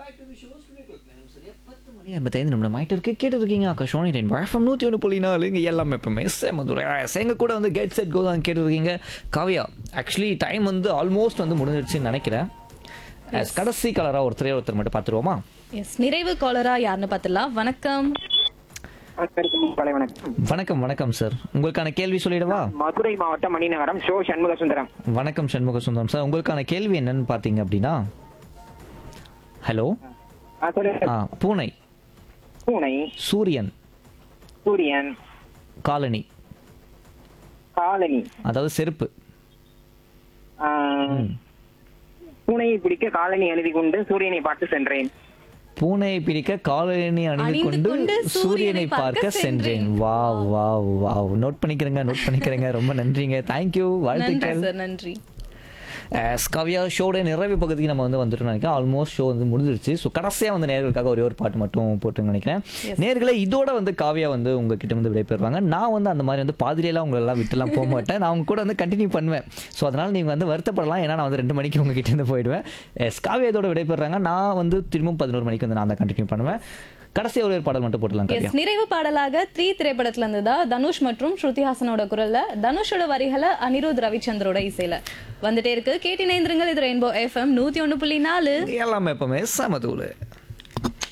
எண்பத்தைந்து நிமிடம் ஆயிட்டு இருக்கு கேட்டு இருக்கீங்க அக்கா சோனி டென் வழக்கம் நூற்றி ஒன்று புள்ளி நாலு இங்கே எல்லாமே எப்பவுமே சேமதுரை எங்க கூட வந்து கெட் செட் கோ தான் கேட்டு இருக்கீங்க காவியா ஆக்சுவலி டைம் வந்து ஆல்மோஸ்ட் வந்து முடிஞ்சிருச்சுன்னு நினைக்கிறேன் As கடைசி கலராக ஒருத்தரே ஒருத்தர் மட்டும் பார்த்துருவோமா எஸ் நிறைவு காலரா யாருன்னு பார்த்துலாம் வணக்கம் அனைவருக்கும் காலை வணக்கம் வணக்கம் வணக்கம் சார் உங்களுக்கான கேள்வி சொல்லிடவா மதுரை மாவட்டம் மணிநகரம் ஷோ சண்முக சுந்தரம் வணக்கம் சண்முக சுந்தரம் சார் உங்களுக்கான கேள்வி என்னன்னு பார்த்தீங்க அப்படின்னா ஹலோ ஆ, சொல்லுங்க ஆ பூனை பூனை சூரியன் சூரியன் காலனி காலனி அதாவது செருப்பு ஆ, பூனையை பிடிக்க காலனி எழுதி கொண்டு சூரியனை பார்த்து சென்றேன் பூனையை பிடிக்க காலனி அணிந்து அணிந்து கொண்டு கொண்டு சூரியனை பார்க்க சென்றேன் வா வா வா நோட் பண்ணிக்கிறேங்க நோட் பண்ணிக்கிறேங்க ரொம்ப நன்றிங்க தேங்க்யூ நன்றி வாழ்த்துக்கள் சார் நன்றி As கவ்யா ஷோட நிறைவு பகுதிக்கு நம்ம வந்து வந்துட்டோம் நினைக்கிறேன் ஆல்மோஸ்ட் ஷோ வந்து முடிஞ்சிருச்சு ஸோ கடைசியாக வந்து நேர்களுக்காக ஒரே ஒரு பாட்டு மட்டும் போட்டுன்னு நினைக்கிறேன் நேர்களை இதோட வந்து காவியா வந்து உங்ககிட்ட வந்து விடைபெறுவாங்க நான் வந்து அந்த மாதிரி வந்து பாதிரியெல்லாம் உங்களெல்லாம் விட்டுலாம் போக மாட்டேன் நான் உங்க கூட வந்து கண்டினியூ பண்ணுவேன் ஸோ அதனால் நீங்கள் வந்து வருத்தப்படலாம் ஏன்னா நான் வந்து ரெண்டு மணிக்கு உங்ககிட்ட இருந்து போயிடுவேன் எஸ் காவியா இதோட விடைபெறுறாங்க நான் வந்து திரும்பவும் பதினோரு மணிக்கு வந்து நான் தான் கண்டினியூ பண்ணுவேன் கடைசி ஒரே ஒரு பாடல் மட்டும் போட்டுலாம் காவியா எஸ் நிறைவு பாடலாக த்ரீ திரைப்படத்துல இருந்து தான் தனுஷ் மற்றும் ஸ்ருதிஹாசனோட குரல்ல தனுஷோட வரிகளை அனிருத் ரவிச்சந்திரோட இசையில வந்துட்டே இருக்கு கேட்டினைந்திருங்கள் இது ரெயின்போ எஃப்எம் நூத்தி ஒண்ணு புள்ளி நாலு எல்லாமே எப்பவுமே சமதூள்